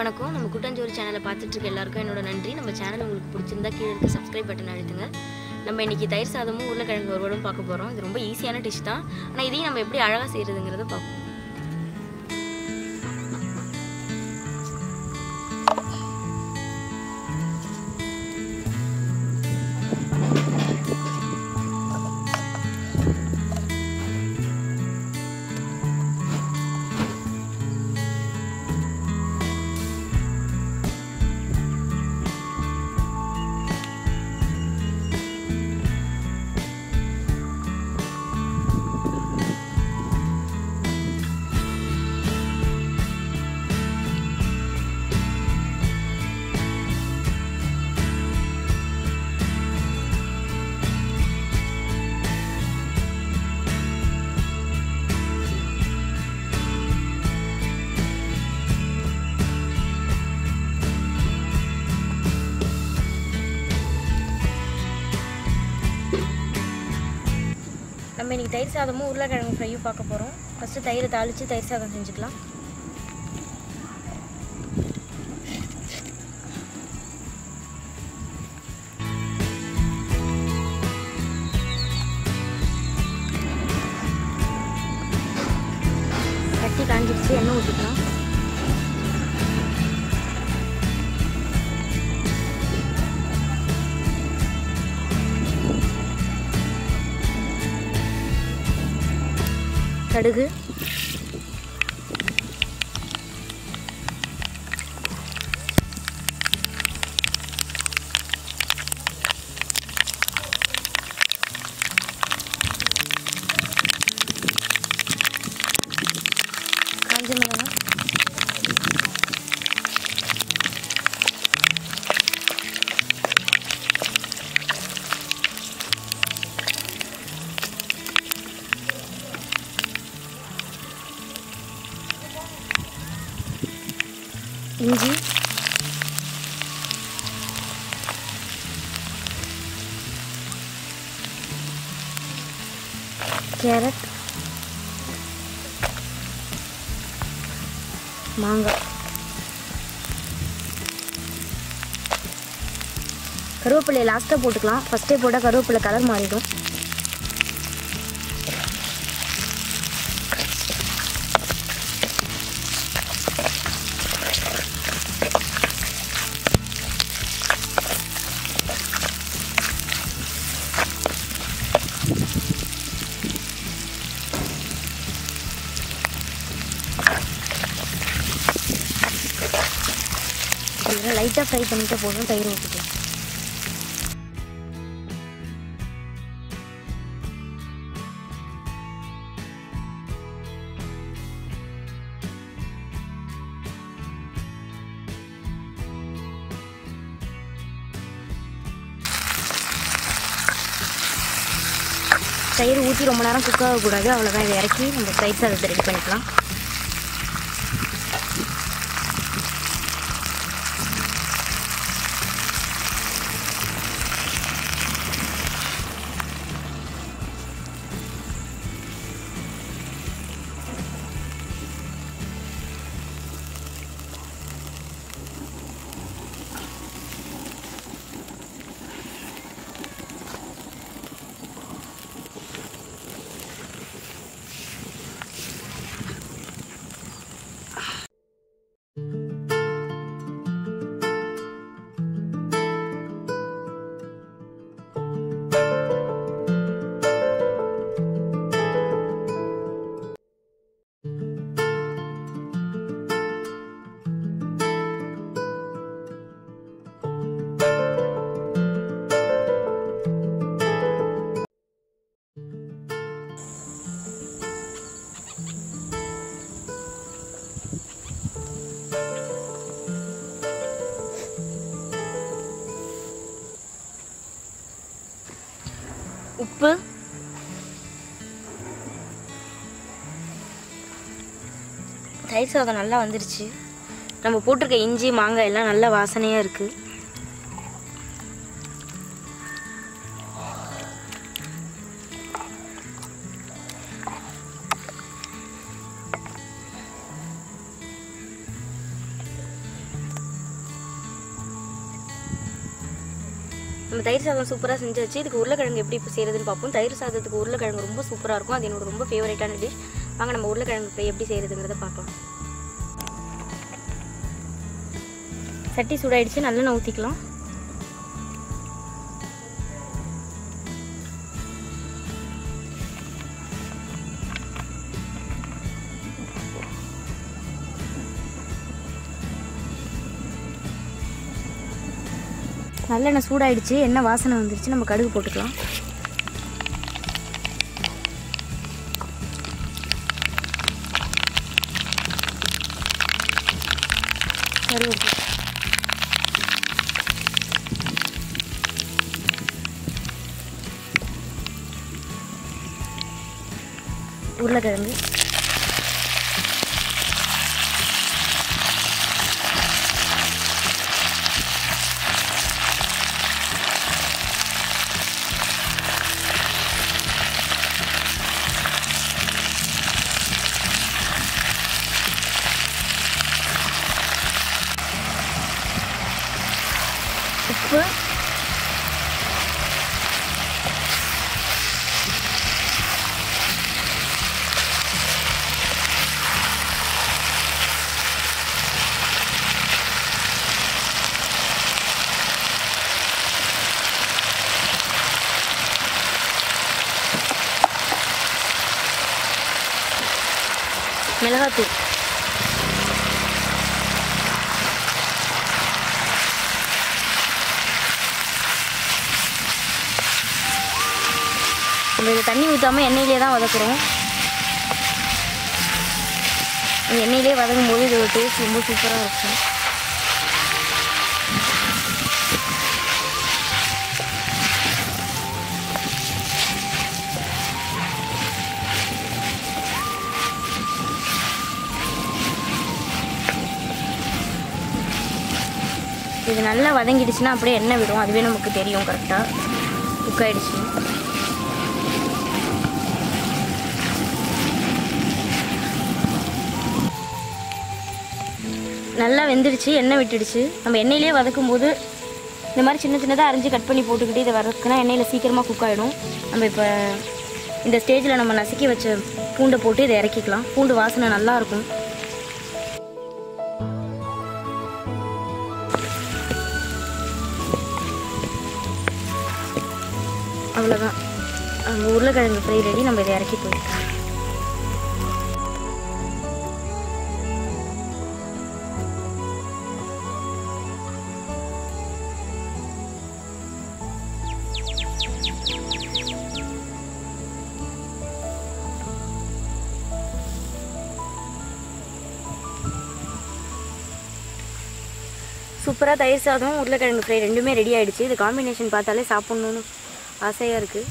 வணக்கம் நம்ம கூட்டாஞ்சோறு சேனலை பார்த்துட்டு இருக்க எல்லாருக்கும் என்னோட நன்றி நம்ம சேனல் உங்களுக்கு பிடிச்சிருந்தா கீழே இருக்க சப்ஸ்கிரைப் பட்டன் அழுத்துங்க நம்ம இன்னைக்கு தயிர் சாதமும் உருளைக்கிழங்கு ஒருவலும் பார்க்க போகிறோம் இது ரொம்ப ஈஸியான டிஷ் தான் ஆனால் இதையும் நம்ம எப்படி அழகாக செய்கிறதுங்கிறத பார்ப்போம் நம்ம இன்னைக்கு தயிர் சாதமும் உருளைக்கிழங்கு ஃப்ரையும் பார்க்க போகிறோம் ஃபஸ்ட்டு தயிரை தாளித்து தயிர் சாதம் செஞ்சுக்கலாம் கட்டி காஞ்சிடுச்சு எண்ணெய் ஊற்றிக்கலாம் கடுகு காஞ்ச மிளகாய் இஞ்சி கேரட் மாங்காய் கருவேப்பிலையை லாஸ்ட்டாக போட்டுக்கலாம் ஃபஸ்ட்டே போட்டால் கருவேப்பிலை கலர் மாறிடும் இதெல்லாம் லைட்டாக ஃப்ரை பண்ணிட்டு போதும் தயிர் ஊற்றிக்கலாம் தயிர் ஊற்றி ரொம்ப நேரம் குக் ஆகக்கூடாது அவ்வளோதான் இதை இறக்கி நம்ம தயிர் சாதத்தை ரெடி பண்ணிக்கலாம் உப்பு தயிர் சாதம் நல்லா வந்துருச்சு நம்ம போட்டிருக்க இஞ்சி மாங்காய் எல்லாம் நல்ல வாசனையாக இருக்குது நம்ம தயிர் சாதம் சூப்பராக செஞ்சாச்சு இதுக்கு உருளைக்கிழங்கு எப்படி இப்போ செய்கிறதுன்னு பார்ப்போம் தயிர் சாதத்துக்கு உருளைக்கிழங்கு ரொம்ப சூப்பராக இருக்கும் அது என்னோட ரொம்ப ஃபேவரட்டான டிஷ் வாங்க நம்ம உருளைக்கிழங்கு ஃப்ரை எப்படி செய்கிறதுங்கிறத பார்க்கலாம் சட்டி சூடாயிடுச்சு நல்லெண்ணெய் ஊற்றிக்கலாம் நல்லெண்ணெய் சூடாயிடுச்சு எண்ணெய் வாசனை வந்துருச்சு நம்ம கடுகு போட்டுக்கலாம் கருவேப்பிலை உருளைக்கிழங்கு உப்பு மிளகாத்தூள் நம்ம இதை தண்ணி ஊற்றாமல் எண்ணெயிலே தான் வதக்குறோம் இந்த எண்ணெயிலே வதக்கும் போது இதோட டேஸ்ட் ரொம்ப சூப்பராக இருக்கும் இது நல்லா வதங்கிடுச்சுன்னா அப்படியே எண்ணெய் விடும் அதுவே நமக்கு தெரியும் கரெக்டாக குக் ஆகிடுச்சுன்னா நல்லா வெந்துடுச்சு எண்ணெய் விட்டுடுச்சு நம்ம எண்ணெயிலே வதக்கும் போது இந்த மாதிரி சின்ன சின்னதாக அரிஞ்சு கட் பண்ணி போட்டுக்கிட்டு இதை வதக்குனா எண்ணெயில் சீக்கிரமாக குக் ஆகிடும் நம்ம இப்போ இந்த ஸ்டேஜில் நம்ம நசுக்கி வச்ச பூண்டை போட்டு இதை இறக்கிக்கலாம் பூண்டு வாசனை நல்லா இருக்கும் அவ்வளோதான் அந்த உருளைக்கிழங்கு ஃப்ரை ரெடி நம்ம இதை இறக்கி போயிடலாம் சூப்பராக தயிர் சாதம் உருளைக்கிழங்கு ஃப்ரை ரெண்டுமே ரெடி ஆயிடுச்சு இது காம்பினேஷன் பார்த்தாலே சாப்பிட்ணுன்னு ஆசையாக இருக்குது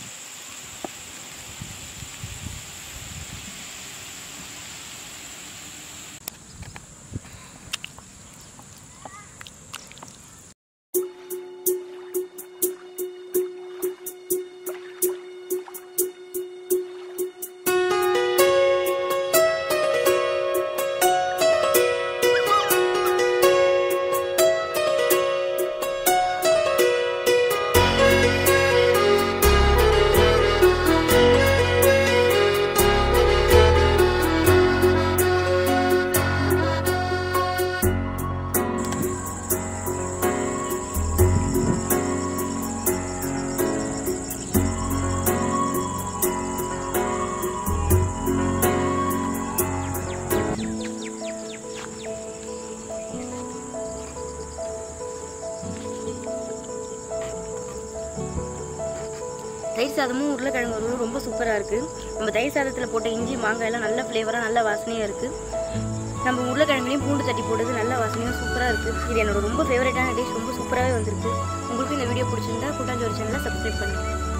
தயிர் சாதமும் உருளைக்கிழங்கு வறுவலும் ரொம்ப சூப்பராக இருக்குது நம்ம தயிர் சாதத்தில் போட்ட இஞ்சி மாங்காய் எல்லாம் நல்ல ஃப்ளேவராக நல்ல வாசனையாக இருக்குது நம்ம உருளைக்கிழங்குலையும் பூண்டு தட்டி போட்டது நல்ல வாசனையாக சூப்பராக இருக்குது இது என்னோட ரொம்ப ஃபேவரட்டான டிஷ் ரொம்ப சூப்பராகவே வந்திருக்கு உங்களுக்கு இந்த வீடியோ பிடிச்சிருந்தா கூட்டாஞ்சோறு சேனலை சப்ஸ்கிரைப் பண்ணுங்கள்